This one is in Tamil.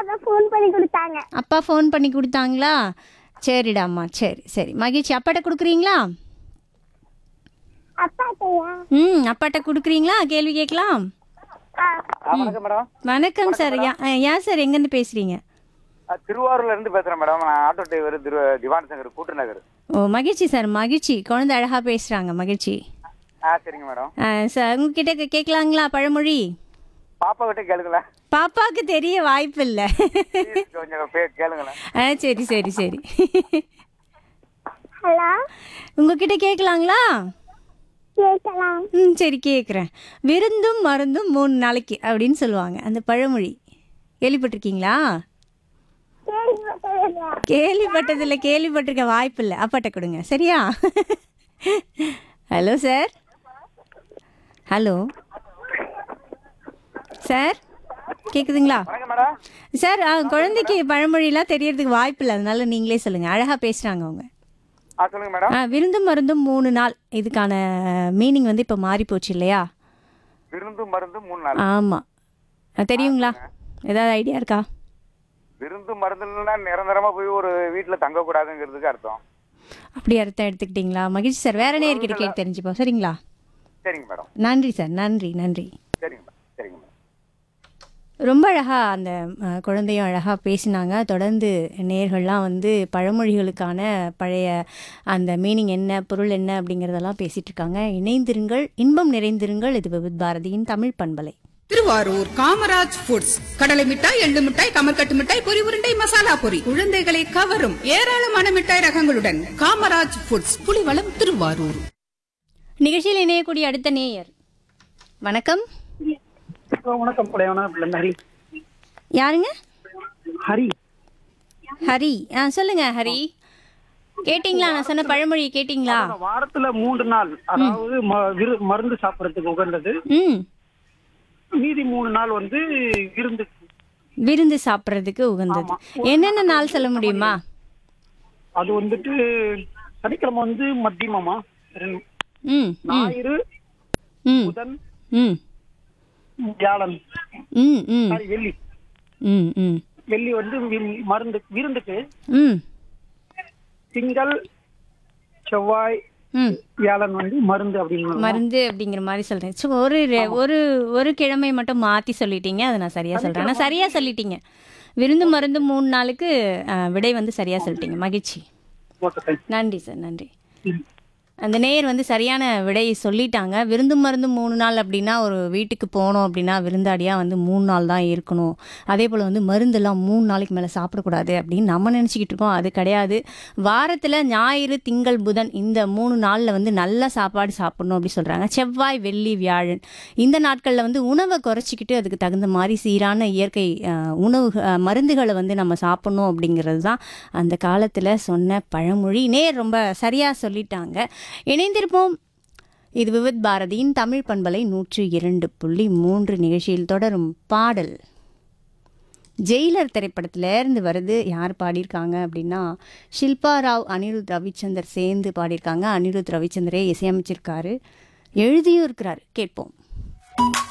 அதை ஃபோன் பண்ணி கொடுத்தாங்க அப்பா ஃபோன் பண்ணி கொடுத்தாங்களா சரிடாம்மா சரி சரி மகிழ்ச்சி அப்பாட்ட கொடுக்குறீங்களா அப்பாட்டையா ம் அப்பாட்ட கொடுக்குறீங்களா கேள்வி கேட்கலாம் ஆ ஆ, வணக்கம் மேடம் வணக்கம் சார் யா ஆ, ஏன் சார் எங்கேருந்து பேசுகிறீங்க ஆ, திருவாரூர்ல இருந்து பேசுறேன் மேடம் நான் ஆட்டோ டிரைவர் திரு திவான் சங்கர் கூட்டு நகர் ஓ மகிழ்ச்சி சார் மகிழ்ச்சி குழந்தை அழகாக பேசுகிறாங்க மகிழ்ச்சி ஆ சரிங்க மேடம் ஆ, சார் உங்ககிட்ட கே- கேட்கலாங்களா பழமொழி பாப்பா கிட்ட கேளுங்களேன் பாப்பாவுக்கு தெரிய வாய்ப்பு இல்லை Please, கொஞ்சம் பே- கேளுங்களேன் ஆ சரி சரி சரி ஹலோ உங்ககிட்ட கேட்கலாங்களா கேட்கலாம் ம் சரி கேட்குறேன் விருந்தும் மருந்தும் மூணு நாளைக்கு அப்படின்னு சொல்லுவாங்க அந்த பழமொழி கேள்விப்பட்டிருக்கீங்களா கேள்விப்பட்டதில்லை கேள்விப்பட்டதில்லை கேள்விப்பட்டிருக்க வாய்ப்பு இல்லை அப்பாட்ட கொடுங்க சரியா ஹலோ சார் ஹலோ சார் கேட்குதுங்களா வணக்கம் மேடம் சார் ஆ, குழந்தைக்கு பழமொழிலாம் தெரியறதுக்கு வாய்ப்பு இல்லை அதனால நீங்களே சொல்லுங்கள் அழகாக பேசுகிறாங்க அவங்க ஆ சொல்லுங்க மேடம் ஆ விருந்தும் மருந்தும் மூணு நாள் இதுக்கான மீனிங் வந்து இப்போ மாறி போச்சு இல்லையா விருந்து மருந்து மூணு நாள் ஆமாம் தெரியுங்களா ஏதாவது ஐடியா இருக்கா விருந்து மருந்துன்னா நிரந்தரமா போய் ஒரு வீட்டுல தங்க கூடாதுங்கிறதுக்கு அர்த்தம் அப்படி அர்த்தம் எடுத்துக்கிட்டீங்களா மகிழ்ச்சி சார் வேற நேர்கிட்ட கேட்டு தெரிஞ்சுப்போம் சரிங்களா சரிங்க மேடம் நன்றி சார் நன்றி நன்றி சரிங்க மேடம் சரிங்க மேடம் ரொம்ப அழகாக அந்த அஹ், குழந்தையும் அழகாக பேசினாங்க தொடர்ந்து நேர்கள்லாம் வந்து பழமொழிகளுக்கான பழைய அந்த மீனிங் என்ன பொருள் என்ன அப்படிங்கிறதெல்லாம் பேசிட்டு இருக்காங்க இணைந்திருங்கள் இன்பம் நிறைந்திருங்கள் இது விவித் பாரதியின் தமிழ் பண்பலை திருவாரூர் காமராஜ் ஃபுட்ஸ் கடலை மிட்டாய் எள்ளு மிட்டாய் கமர்கட்டு மிட்டாய் பொரி உருண்டை மசாலா பொரி குழந்தைகளை கவரும் ஏராளமான மிட்டாய் ரகங்களுடன் காமராஜ் ஃபுட்ஸ் புலிவளம் திருவாரூர் நிகழ்ச்சியில் இணையக்கூடிய அடுத்த நேயர் வணக்கம் வணக்கம் புலையவனா பிள்ளை ஹரி யாருங்க ஹரி ஹரி ஆ சொல்லுங்க ஹரி கேட்டிங்களா நான் சொன்ன பழமொழி கேட்டிங்களா வாரத்துல மூன்று நாள் அதாவது ம- விரு- மருந்து சாப்பிடறதுக்கு உகந்தது ம் மீதி மூணு நாள் வந்து விருந்து விருந்து சாப்பிட்றதுக்கு உகந்தது என்னென்ன நாள் சொல்ல முடியுமா அது வந்துட்டு சனிக்கிழமை வந்து மத்தியமமா ரெண்டு- ம் ம் ஞாயிறு ம் புதன் ம் வியாழன் ம் ம் சாரி வெள்ளி ம் ம் வெள்ளி வந்து வி- மருந்து விருந்துக்கு ம் திங்கள் செவ்வாய் ம் வியாழன் வந்து மருந்து அப்படின்னு மருந்து அப்படிங்கிற மாதிரி சொல்றேன் ஸோ ஒரு ரெ- ஒரு ஒரு கிழமை மட்டும் மாற்றி சொல்லிட்டீங்க அதை நான் சரியாக சொல்கிறேன் ஆனால் சரியாக சொல்லிட்டீங்க விருந்து மருந்து மூணு நாளுக்கு அஹ், விடை வந்து சரியாக சொல்லிட்டீங்க மகிழ்ச்சி ஓகே நன்றி சார் நன்றி அந்த நேயர் வந்து சரியான விடை சொல்லிட்டாங்க விருந்து மருந்து மூணு நாள் அப்படின்னா ஒரு வீட்டுக்கு போனோம் அப்படின்னா விருந்தாடியாக வந்து மூணு நாள் தான் இருக்கணும் அதே போல் வந்து மருந்தெல்லாம் மூணு நாளைக்கு மேலே சாப்பிடக்கூடாது அப்படின்னு நம்ம நினச்சிக்கிட்டு இருக்கோம் அது கிடையாது வாரத்தில் ஞாயிறு திங்கள் புதன் இந்த மூணு நாளில் வந்து நல்ல சாப்பாடு சாப்பிடணும் அப்படி சொல்கிறாங்க செவ்வாய் வெள்ளி வியாழன் இந்த நாட்களில் வந்து உணவை குறைச்சிக்கிட்டு அதுக்கு தகுந்த மாதிரி சீரான இயற்கை அஹ், உணவு அஹ், மருந்துகளை வந்து நம்ம சாப்பிடணும் அப்படிங்கிறது தான் அந்த காலத்தில் சொன்ன பழமொழி நேர் ரொம்ப சரியாக சொல்லிட்டாங்க இணைந்திருப்போம் இது விவித் பாரதியின் தமிழ் பண்பலை நூற்று இரண்டு புள்ளி மூன்று நிகழ்ச்சியில் தொடரும் பாடல் ஜெயிலர் திரைப்படத்துல இருந்து வருது யார் பாடியிருக்காங்க அப்படின்னா ஷில்பா ராவ் அனிருத் ரவிச்சந்தர் சேர்ந்து பாடியிருக்காங்க அனிருத் ரவிச்சந்தரே இசையமைச்சிருக்காரு எழுதியும் இருக்கிறாரு கேட்போம்